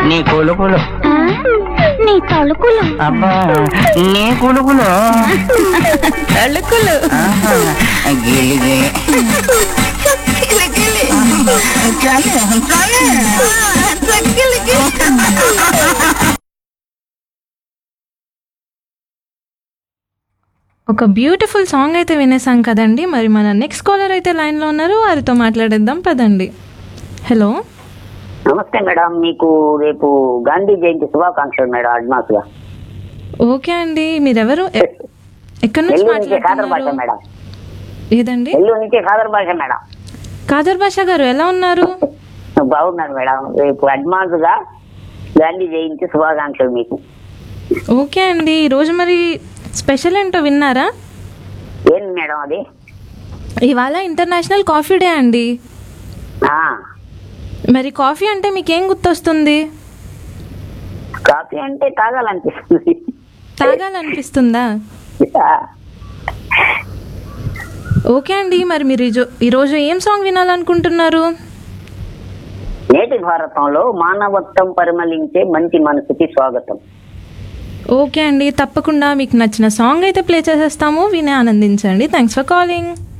నీ కొలుకులు ఆ, నీ తలుకులు అబ్బా నీ కొలుకులు తలుకులు ఆహా, గిలి గిలి ఒక బ్యూటిఫుల్ సాంగ్ అయితే వినేసాం కదండి మరి మన నెక్స్ట్ కాలర్ అయితే లైన్లో ఉన్నారు వారితో మాట్లాడేద్దాం పదండి హలో నమస్తే మేడం మీకు రేపు గాంధీ జయంతి శుభాకాంక్షలు మేడం అడ్వాన్స్ గా ఓకే అండి మీరెవరు ఎ- ఎక్కడి నుంచి నెల్లూరు నుంచి ఖాదర్ భాష మాట్లాడుతున్నారు మేడం ఏదండి నెల్లూరు నుంచి ఖాదర్ భాష మేడం కాదర్ బాషా గారు ఎలా ఉన్నారు బాగున్నాను మేడం రేపు అడ్వాన్స్ గా గాంధీ జయంతి శుభాకాంక్షలు మీకు ఓకే అండి ఈరోజు మరి స్పెషల్ ఏంటో విన్నారా ఏంది మేడం అది ఇవాళ ఇంటర్నేషనల్ కాఫీ డే అండి ఆ మరి కాఫీ అంటే మీకేం గుర్తొస్తుంది కాఫీ అంటే తాగాలనిపిస్తుంది తాగాలనిపిస్తుందా ఓకే అండి మరి మీరు ఈజో- ఈరోజు ఏం సాంగ్ వినాలనుకుంటున్నారు నేటి భారతంలో మానవత్వం పరిమళించే మంచి మనసుకి స్వాగతం ఓకే అండి తప్పకుండా మీకు నచ్చిన సాంగ్ అయితే ప్లే చేసేస్తాము వినే ఆనందించండి థ్యాంక్స్ ఫర్ కాలింగ్